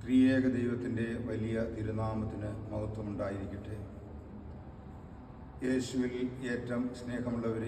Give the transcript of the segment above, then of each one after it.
ത്രിയേക ദൈവത്തിൻ്റെ വലിയ തിരുനാമത്തിന് മഹത്വമുണ്ടായിരിക്കട്ടെ യേശുവിൽ ഏറ്റവും സ്നേഹമുള്ളവരെ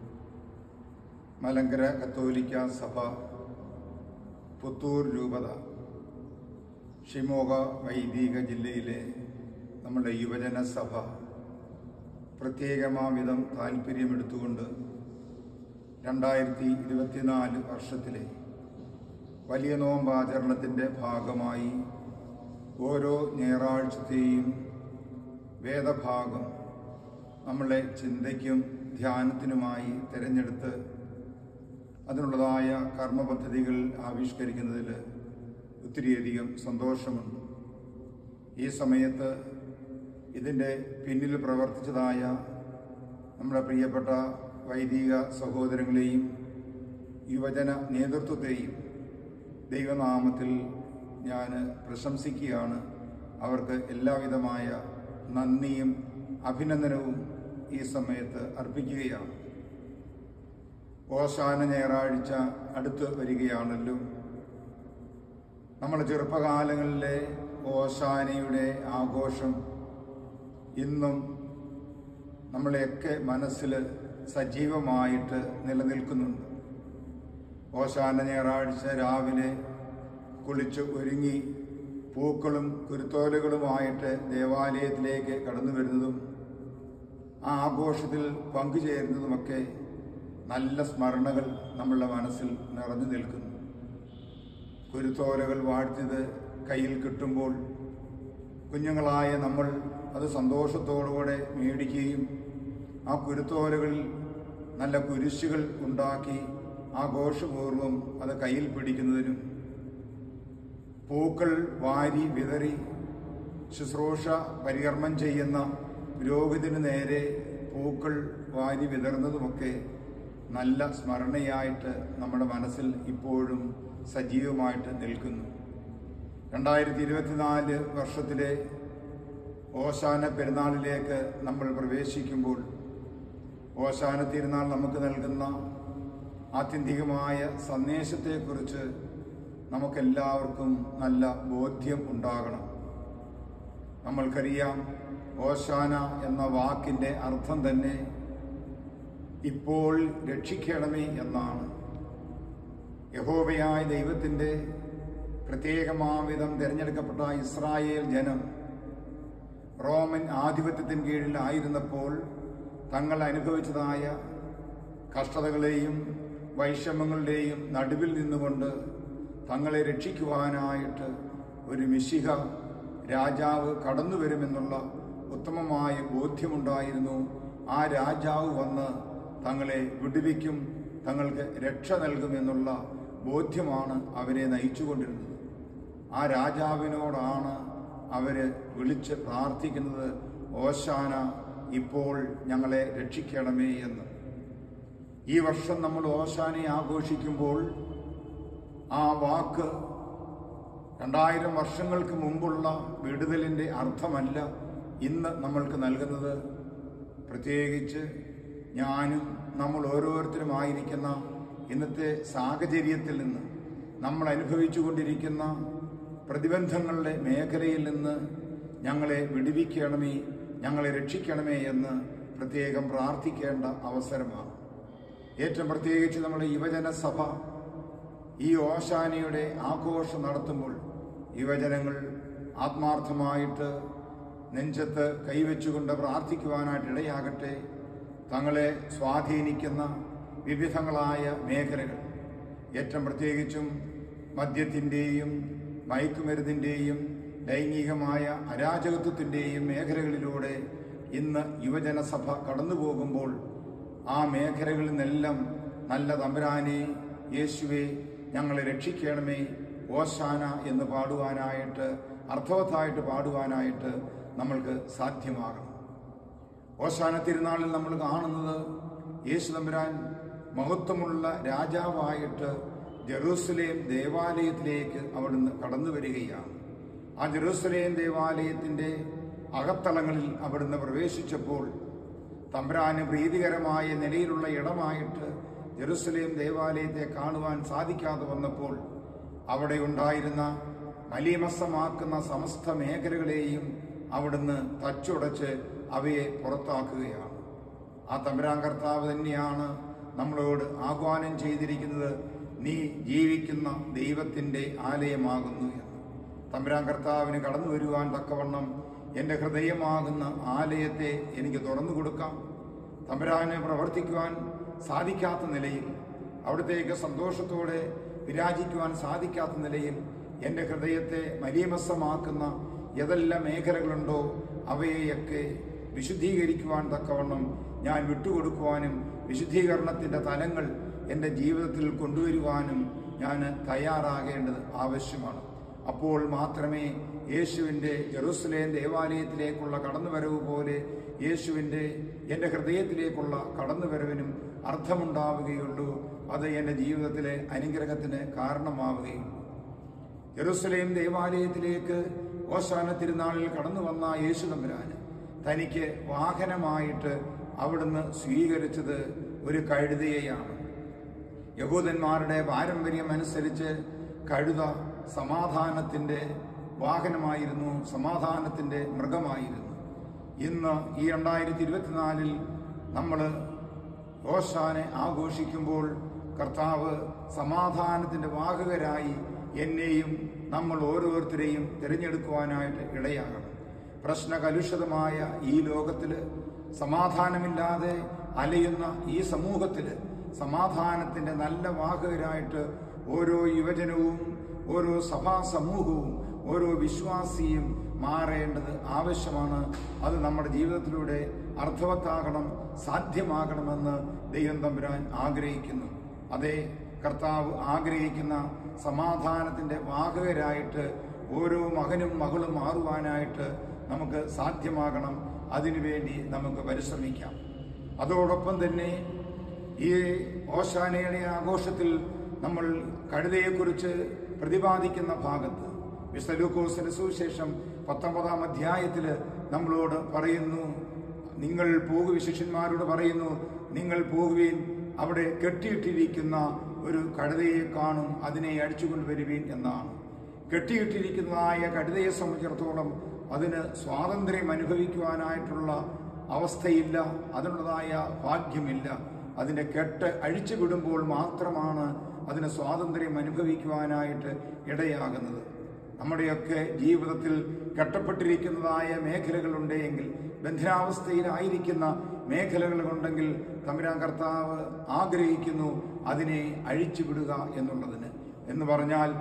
മലങ്കര കത്തോലിക്ക സഭ പുത്തൂർ രൂപത ഷിമോഗ വൈദിക ജില്ലയിലെ നമ്മുടെ യുവജന സഭ പ്രത്യേകമാവിധം താല്പര്യമെടുത്തുകൊണ്ട് രണ്ടായിരത്തി ഇരുപത്തിനാല് വർഷത്തിലെ വലിയ നോമ്പാചരണത്തിൻ്റെ ഭാഗമായി ഓരോ ഞായറാഴ്ചത്തെയും വേദഭാഗം നമ്മളെ ചിന്തയ്ക്കും ധ്യാനത്തിനുമായി തിരഞ്ഞെടുത്ത് അതിനുള്ളതായ കർമ്മപദ്ധതികൾ ആവിഷ്കരിക്കുന്നതിൽ ഒത്തിരിയധികം സന്തോഷമുണ്ട് ഈ സമയത്ത് ഇതിൻ്റെ പിന്നിൽ പ്രവർത്തിച്ചതായ നമ്മുടെ പ്രിയപ്പെട്ട വൈദിക സഹോദരങ്ങളെയും യുവജന നേതൃത്വത്തെയും ദൈവനാമത്തിൽ ഞാൻ പ്രശംസിക്കുകയാണ് അവർക്ക് എല്ലാവിധമായ നന്ദിയും അഭിനന്ദനവും ഈ സമയത്ത് അർപ്പിക്കുകയാണ് ഓശാന ഞായറാഴ്ച അടുത്ത് വരികയാണല്ലോ നമ്മുടെ ചെറുപ്പകാലങ്ങളിലെ ഓശാനയുടെ ആഘോഷം ഇന്നും നമ്മളെയൊക്കെ മനസ്സിൽ സജീവമായിട്ട് നിലനിൽക്കുന്നുണ്ട് ഓശാന ഞായറാഴ്ച രാവിലെ കുളിച്ച് ഒരുങ്ങി പൂക്കളും കുരുത്തോലുകളുമായിട്ട് ദേവാലയത്തിലേക്ക് കടന്നു വരുന്നതും ആ ആഘോഷത്തിൽ പങ്കുചേരുന്നതുമൊക്കെ നല്ല സ്മരണകൾ നമ്മളുടെ മനസ്സിൽ നിറഞ്ഞു നിൽക്കുന്നു കുരുത്തോലകൾ വാഴ്ത്തിയത് കയ്യിൽ കിട്ടുമ്പോൾ കുഞ്ഞുങ്ങളായ നമ്മൾ അത് സന്തോഷത്തോടുകൂടെ മേടിക്കുകയും ആ കുരുത്തോലകളിൽ നല്ല കുരിശുകൾ ഉണ്ടാക്കി ആഘോഷപൂർവം അത് കയ്യിൽ പിടിക്കുന്നതിനും പൂക്കൾ വാരി വിതറി ശുശ്രൂഷ പരികർമ്മം ചെയ്യുന്ന പുരോഹിതന് നേരെ പൂക്കൾ വാരി വിതറുന്നതുമൊക്കെ നല്ല സ്മരണയായിട്ട് നമ്മുടെ മനസ്സിൽ ഇപ്പോഴും സജീവമായിട്ട് നിൽക്കുന്നു രണ്ടായിരത്തി ഇരുപത്തിനാല് വർഷത്തിലെ ഓശാന പെരുന്നാളിലേക്ക് നമ്മൾ പ്രവേശിക്കുമ്പോൾ ഓശാന തിരുനാൾ നമുക്ക് നൽകുന്ന ആത്യന്തികമായ സന്ദേശത്തെക്കുറിച്ച് നമുക്കെല്ലാവർക്കും നല്ല ബോധ്യം ഉണ്ടാകണം നമ്മൾക്കറിയാം ഓശാന എന്ന വാക്കിൻ്റെ അർത്ഥം തന്നെ ഇപ്പോൾ രക്ഷിക്കണമേ എന്നാണ് യഹോവയായ ദൈവത്തിൻ്റെ പ്രത്യേകമാവിധം തിരഞ്ഞെടുക്കപ്പെട്ട ഇസ്രായേൽ ജനം റോമൻ ആധിപത്യത്തിന് കീഴിലായിരുന്നപ്പോൾ തങ്ങൾ അനുഭവിച്ചതായ കഷ്ടതകളെയും വൈഷമ്യങ്ങളുടെയും നടുവിൽ നിന്നുകൊണ്ട് തങ്ങളെ രക്ഷിക്കുവാനായിട്ട് ഒരു മിശിഹ രാജാവ് കടന്നു വരുമെന്നുള്ള ഉത്തമമായ ബോധ്യമുണ്ടായിരുന്നു ആ രാജാവ് വന്ന് തങ്ങളെ വിടുവിക്കും തങ്ങൾക്ക് രക്ഷ നൽകുമെന്നുള്ള ബോധ്യമാണ് അവരെ നയിച്ചുകൊണ്ടിരുന്നത് ആ രാജാവിനോടാണ് അവര് വിളിച്ച് പ്രാർത്ഥിക്കുന്നത് ഓശാന ഇപ്പോൾ ഞങ്ങളെ രക്ഷിക്കണമേ എന്ന് ഈ വർഷം നമ്മൾ ഓശാനയെ ആഘോഷിക്കുമ്പോൾ ആ വാക്ക് രണ്ടായിരം വർഷങ്ങൾക്ക് മുമ്പുള്ള വിടുതലിൻ്റെ അർത്ഥമല്ല ഇന്ന് നമ്മൾക്ക് നൽകുന്നത് പ്രത്യേകിച്ച് ഞാനും നമ്മൾ ഓരോരുത്തരുമായിരിക്കുന്ന ഇന്നത്തെ സാഹചര്യത്തിൽ നിന്ന് നമ്മൾ അനുഭവിച്ചു കൊണ്ടിരിക്കുന്ന പ്രതിബന്ധങ്ങളുടെ മേഖലയിൽ നിന്ന് ഞങ്ങളെ വിടുവിക്കണമേ ഞങ്ങളെ രക്ഷിക്കണമേ എന്ന് പ്രത്യേകം പ്രാർത്ഥിക്കേണ്ട അവസരമാണ് ഏറ്റവും പ്രത്യേകിച്ച് നമ്മുടെ യുവജന സഭ ഈ ഓശാനയുടെ ആഘോഷം നടത്തുമ്പോൾ യുവജനങ്ങൾ ആത്മാർത്ഥമായിട്ട് നെഞ്ചത്ത് കൈവച്ചുകൊണ്ട് പ്രാർത്ഥിക്കുവാനായിട്ട് ഇടയാകട്ടെ തങ്ങളെ സ്വാധീനിക്കുന്ന വിവിധങ്ങളായ മേഖലകൾ ഏറ്റവും പ്രത്യേകിച്ചും മദ്യത്തിൻ്റെയും മയക്കുമരുന്നിൻ്റെയും ലൈംഗികമായ അരാജകത്വത്തിൻ്റെയും മേഖലകളിലൂടെ ഇന്ന് യുവജനസഭ കടന്നു പോകുമ്പോൾ ആ മേഖലകളിൽ നിന്നെല്ലാം നല്ല തമ്പുരാനെ യേശുവെ ഞങ്ങളെ രക്ഷിക്കണമേ ഓശാന എന്ന് പാടുവാനായിട്ട് അർത്ഥവത്തായിട്ട് പാടുവാനായിട്ട് നമ്മൾക്ക് സാധ്യമാകണം ഓശാന തിരുനാളിൽ നമ്മൾ കാണുന്നത് യേശു തമ്പുരാൻ മഹത്വമുള്ള രാജാവായിട്ട് ജെറൂസലേം ദേവാലയത്തിലേക്ക് അവിടുന്ന് കടന്നു വരികയാണ് ആ ജെറൂസലേം ദേവാലയത്തിന്റെ അകത്തളങ്ങളിൽ അവിടുന്ന് പ്രവേശിച്ചപ്പോൾ തമ്പുരാന് പ്രീതികരമായ നിലയിലുള്ള ഇടമായിട്ട് ജെറുസലേം ദേവാലയത്തെ കാണുവാൻ സാധിക്കാതെ വന്നപ്പോൾ അവിടെ ഉണ്ടായിരുന്ന മലീമസമാക്കുന്ന സമസ്ത മേഖലകളെയും അവിടുന്ന് തച്ചുടച്ച് അവയെ പുറത്താക്കുകയാണ് ആ തമ്പുരാൻ കർത്താവ് തന്നെയാണ് നമ്മളോട് ആഹ്വാനം ചെയ്തിരിക്കുന്നത് നീ ജീവിക്കുന്ന ദൈവത്തിൻ്റെ ആലയമാകുന്നു എന്ന് തമ്പുരാൻ കർത്താവിന് കടന്നു വരുവാൻ തക്കവണ്ണം എൻ്റെ ഹൃദയമാകുന്ന ആലയത്തെ എനിക്ക് തുറന്നു കൊടുക്കാം തമ്പുരാന് പ്രവർത്തിക്കുവാൻ സാധിക്കാത്ത നിലയിൽ അവിടത്തേക്ക് സന്തോഷത്തോടെ വിരാജിക്കുവാൻ സാധിക്കാത്ത നിലയിൽ എൻ്റെ ഹൃദയത്തെ മലീമസമാക്കുന്ന ഏതെല്ലാം മേഖലകളുണ്ടോ അവയെയൊക്കെ വിശുദ്ധീകരിക്കുവാൻ തക്കവണ്ണം ഞാൻ വിട്ടുകൊടുക്കുവാനും വിശുദ്ധീകരണത്തിൻ്റെ തലങ്ങൾ എൻ്റെ ജീവിതത്തിൽ കൊണ്ടുവരുവാനും ഞാൻ തയ്യാറാകേണ്ടത് ആവശ്യമാണ് അപ്പോൾ മാത്രമേ യേശുവിൻ്റെ ജെറുസലേം ദേവാലയത്തിലേക്കുള്ള കടന്നുവരവ് പോലെ യേശുവിൻ്റെ എൻ്റെ ഹൃദയത്തിലേക്കുള്ള കടന്നുവരവിനും അർത്ഥമുണ്ടാവുകയുള്ളൂ അത് എൻ്റെ ജീവിതത്തിലെ അനുഗ്രഹത്തിന് കാരണമാവുകയുള്ളൂ ജെറുസലേം ദേവാലയത്തിലേക്ക് ഓശാന തിരുനാളിൽ കടന്നു വന്ന യേശു തമ്പുരാന് തനിക്ക് വാഹനമായിട്ട് അവിടുന്ന് സ്വീകരിച്ചത് ഒരു കഴുതയെയാണ് യഹൂദന്മാരുടെ പാരമ്പര്യം അനുസരിച്ച് കഴുത സമാധാനത്തിൻ്റെ വാഹനമായിരുന്നു സമാധാനത്തിൻ്റെ മൃഗമായിരുന്നു ഇന്ന് ഈ രണ്ടായിരത്തി ഇരുപത്തിനാലിൽ നമ്മൾ ഓശാനെ ആഘോഷിക്കുമ്പോൾ കർത്താവ് സമാധാനത്തിൻ്റെ വാഹകരായി എന്നെയും നമ്മൾ ഓരോരുത്തരെയും തിരഞ്ഞെടുക്കുവാനായിട്ട് ഇടയാകണം പ്രശ്നകലുഷിതമായ ഈ ലോകത്തിൽ സമാധാനമില്ലാതെ അലയുന്ന ഈ സമൂഹത്തിൽ സമാധാനത്തിൻ്റെ നല്ല വാഹകരായിട്ട് ഓരോ യുവജനവും ഓരോ സഭാ സമൂഹവും ഓരോ വിശ്വാസിയും മാറേണ്ടത് ആവശ്യമാണ് അത് നമ്മുടെ ജീവിതത്തിലൂടെ അർത്ഥവത്താകണം സാധ്യമാകണമെന്ന് ദൈവം തമ്പുരാൻ ആഗ്രഹിക്കുന്നു അതേ കർത്താവ് ആഗ്രഹിക്കുന്ന സമാധാനത്തിൻ്റെ വാഹകരായിട്ട് ഓരോ മകനും മകളും മാറുവാനായിട്ട് നമുക്ക് സാധ്യമാകണം അതിനുവേണ്ടി നമുക്ക് പരിശ്രമിക്കാം അതോടൊപ്പം തന്നെ ഈ ഓശാനയുടെ ആഘോഷത്തിൽ നമ്മൾ കഴുതയെക്കുറിച്ച് പ്രതിപാദിക്കുന്ന ഭാഗത്ത് വിസ്തലൂക്കോസിന്റെ സുവിശേഷം പത്തൊമ്പതാം അധ്യായത്തിൽ നമ്മളോട് പറയുന്നു നിങ്ങൾ പോകുക ശിഷ്യന്മാരോട് പറയുന്നു നിങ്ങൾ പോകുവീൻ അവിടെ കെട്ടിയിട്ടിരിക്കുന്ന ഒരു കഴുതയെ കാണും അതിനെ അടിച്ചുകൊണ്ട് വരുവീൻ എന്നാണ് കെട്ടിയിട്ടിരിക്കുന്നതായ കഴുതയെ സംബന്ധിച്ചിടത്തോളം അതിന് സ്വാതന്ത്ര്യം അനുഭവിക്കുവാനായിട്ടുള്ള അവസ്ഥയില്ല അതിനുള്ളതായ ഭാഗ്യമില്ല അതിൻ്റെ കെട്ട് അഴിച്ചു വിടുമ്പോൾ മാത്രമാണ് അതിന് സ്വാതന്ത്ര്യം അനുഭവിക്കുവാനായിട്ട് ഇടയാകുന്നത് നമ്മുടെയൊക്കെ ജീവിതത്തിൽ കെട്ടപ്പെട്ടിരിക്കുന്നതായ മേഖലകളുണ്ടെങ്കിൽ ബന്ധനാവസ്ഥയിലായിരിക്കുന്ന മേഖലകളുണ്ടെങ്കിൽ തമ്പുരാൻ കർത്താവ് ആഗ്രഹിക്കുന്നു അതിനെ അഴിച്ചു വിടുക എന്നുള്ളതിന് എന്ന് പറഞ്ഞാൽ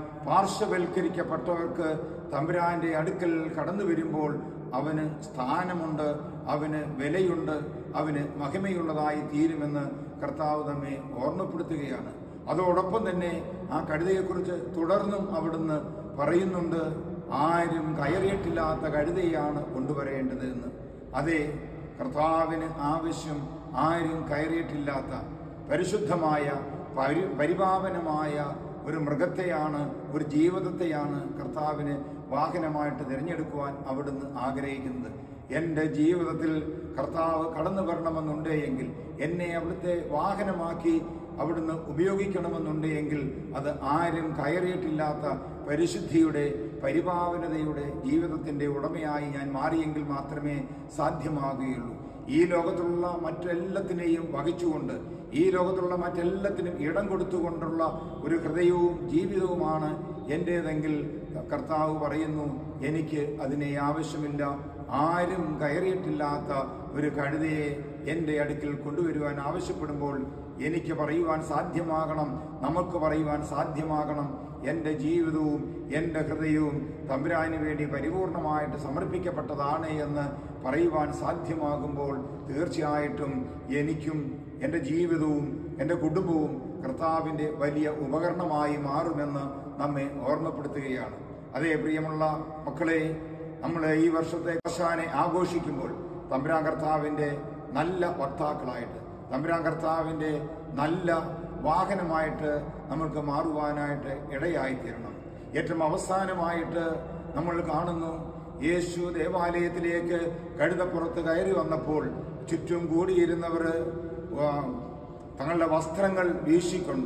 പാർശ്വവൽക്കരിക്കപ്പെട്ടവർക്ക് തമ്പുരാന്റെ അടുക്കൽ കടന്നു വരുമ്പോൾ അവന് സ്ഥാനമുണ്ട് അവന് വിലയുണ്ട് അവന് മഹിമയുള്ളതായി തീരുമെന്ന് കർത്താവ് നമ്മെ ഓർമ്മപ്പെടുത്തുകയാണ് അതോടൊപ്പം തന്നെ ആ കഴുതയെക്കുറിച്ച് തുടർന്നും അവിടുന്ന് പറയുന്നുണ്ട് ആരും കയറിയിട്ടില്ലാത്ത കഴുതയാണ് കൊണ്ടുവരേണ്ടത് എന്ന് അതെ കർത്താവിന് ആവശ്യം ആരും കയറിയിട്ടില്ലാത്ത പരിശുദ്ധമായ പരി പരിപാവനമായ ഒരു മൃഗത്തെയാണ് ഒരു ജീവിതത്തെയാണ് കർത്താവിന് വാഹനമായിട്ട് തിരഞ്ഞെടുക്കുവാൻ അവിടുന്ന് ആഗ്രഹിക്കുന്നത് എൻ്റെ ജീവിതത്തിൽ കർത്താവ് കടന്നു വരണമെന്നുണ്ട് എങ്കിൽ എന്നെ അവിടുത്തെ വാഹനമാക്കി അവിടുന്ന് ഉപയോഗിക്കണമെന്നുണ്ട് എങ്കിൽ അത് ആരും കയറിയിട്ടില്ലാത്ത പരിശുദ്ധിയുടെ പരിപാവനതയുടെ ജീവിതത്തിൻ്റെ ഉടമയായി ഞാൻ മാറിയെങ്കിൽ മാത്രമേ സാധ്യമാകുകയുള്ളൂ ഈ ലോകത്തുള്ള മറ്റെല്ലാത്തിനെയും വഹിച്ചുകൊണ്ട് ഈ ലോകത്തുള്ള മറ്റെല്ലാത്തിനും ഇടം കൊടുത്തുകൊണ്ടുള്ള ഒരു ഹൃദയവും ജീവിതവുമാണ് എൻ്റേതെങ്കിൽ കർത്താവ് പറയുന്നു എനിക്ക് അതിനെ ആവശ്യമില്ല ആരും കയറിയിട്ടില്ലാത്ത ഒരു കഴുതയെ എൻ്റെ അടുക്കൽ കൊണ്ടുവരുവാൻ ആവശ്യപ്പെടുമ്പോൾ എനിക്ക് പറയുവാൻ സാധ്യമാകണം നമുക്ക് പറയുവാൻ സാധ്യമാകണം എൻ്റെ ജീവിതവും എൻ്റെ ഹൃദയവും തമ്പുരാന് വേണ്ടി പരിപൂർണമായിട്ട് സമർപ്പിക്കപ്പെട്ടതാണ് എന്ന് പറയുവാൻ സാധ്യമാകുമ്പോൾ തീർച്ചയായിട്ടും എനിക്കും എൻ്റെ ജീവിതവും എൻ്റെ കുടുംബവും കർത്താവിൻ്റെ വലിയ ഉപകരണമായി മാറുമെന്ന് നമ്മെ ഓർമ്മപ്പെടുത്തുകയാണ് അതേ പ്രിയമുള്ള മക്കളെ നമ്മൾ ഈ വർഷത്തെ കർശാനെ ആഘോഷിക്കുമ്പോൾ തമ്പുരാൻ കർത്താവിൻ്റെ നല്ല വക്താക്കളായിട്ട് തമ്പുരാൻ കർത്താവിൻ്റെ നല്ല വാഹനമായിട്ട് നമ്മൾക്ക് മാറുവാനായിട്ട് ഇടയായിത്തീരണം ഏറ്റവും അവസാനമായിട്ട് നമ്മൾ കാണുന്നു യേശു ദേവാലയത്തിലേക്ക് കഴുതപ്പുറത്ത് കയറി വന്നപ്പോൾ ചുറ്റും കൂടിയിരുന്നവർ തങ്ങളുടെ വസ്ത്രങ്ങൾ വീശിക്കൊണ്ട്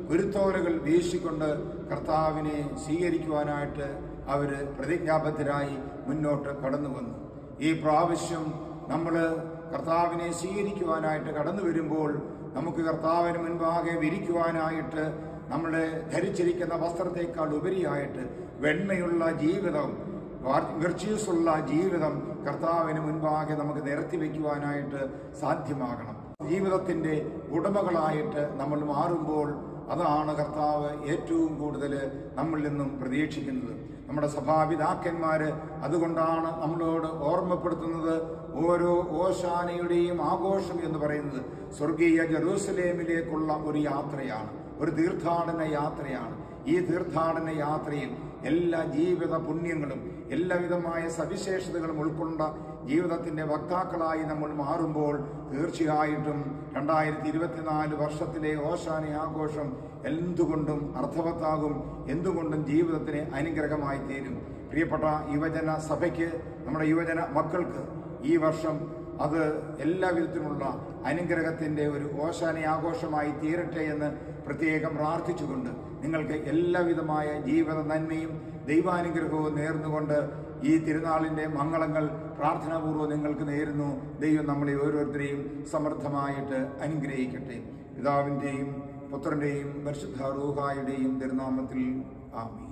ഉരുത്തോലകൾ വീശിക്കൊണ്ട് കർത്താവിനെ സ്വീകരിക്കുവാനായിട്ട് അവർ പ്രതിജ്ഞാബദ്ധരായി മുന്നോട്ട് കടന്നു വന്നു ഈ പ്രാവശ്യം നമ്മൾ കർത്താവിനെ സ്വീകരിക്കുവാനായിട്ട് കടന്നു വരുമ്പോൾ നമുക്ക് കർത്താവിന് മുൻപാകെ വിരിക്കുവാനായിട്ട് നമ്മളെ ധരിച്ചിരിക്കുന്ന വസ്ത്രത്തെക്കാൾ ഉപരിയായിട്ട് വെണ്മയുള്ള ജീവിതം വിർച്യൂസ് ഉള്ള ജീവിതം കർത്താവിന് മുൻപാകെ നമുക്ക് നിരത്തി വയ്ക്കുവാനായിട്ട് സാധ്യമാകണം ജീവിതത്തിന്റെ ഉടമകളായിട്ട് നമ്മൾ മാറുമ്പോൾ അതാണ് കർത്താവ് ഏറ്റവും കൂടുതൽ നമ്മളിൽ നിന്നും പ്രതീക്ഷിക്കുന്നത് നമ്മുടെ സഭാപിതാക്കന്മാര് അതുകൊണ്ടാണ് നമ്മളോട് ഓർമ്മപ്പെടുത്തുന്നത് ഓരോ ഓശാനയുടെയും ആഘോഷം എന്ന് പറയുന്നത് സ്വർഗീയ ജെറൂസലേമിലേക്കുള്ള ഒരു യാത്രയാണ് ഒരു തീർത്ഥാടന യാത്രയാണ് ഈ തീർത്ഥാടന യാത്രയിൽ എല്ലാ ജീവിത പുണ്യങ്ങളും എല്ലാവിധമായ സവിശേഷതകളും ഉൾക്കൊണ്ട ജീവിതത്തിന്റെ വക്താക്കളായി നമ്മൾ മാറുമ്പോൾ തീർച്ചയായിട്ടും രണ്ടായിരത്തി ഇരുപത്തിനാല് വർഷത്തിലെ ഓശാന ആഘോഷം എന്തുകൊണ്ടും അർത്ഥവത്താകും എന്തുകൊണ്ടും ജീവിതത്തിന് അനുഗ്രഹമായി തീരും പ്രിയപ്പെട്ട യുവജന സഭയ്ക്ക് നമ്മുടെ യുവജന മക്കൾക്ക് ഈ വർഷം അത് എല്ലാവിധത്തിലുള്ള അനുഗ്രഹത്തിന്റെ ഒരു ഓശാന ആഘോഷമായി തീരട്ടെ എന്ന് പ്രത്യേകം പ്രാർത്ഥിച്ചുകൊണ്ട് നിങ്ങൾക്ക് എല്ലാവിധമായ ജീവിത നന്മയും ദൈവാനുഗ്രഹവും നേർന്നുകൊണ്ട് ഈ തിരുനാളിന്റെ മംഗളങ്ങൾ പ്രാർത്ഥനാപൂർവ്വം നിങ്ങൾക്ക് നേരുന്നു ദൈവം നമ്മളെ ഓരോരുത്തരെയും സമർത്ഥമായിട്ട് അനുഗ്രഹിക്കട്ടെ പിതാവിന്റെയും പുത്രന്റെയും പരിശുദ്ധ റൂഹായുടെയും തിരുനാമത്തിൽ ആമീൻ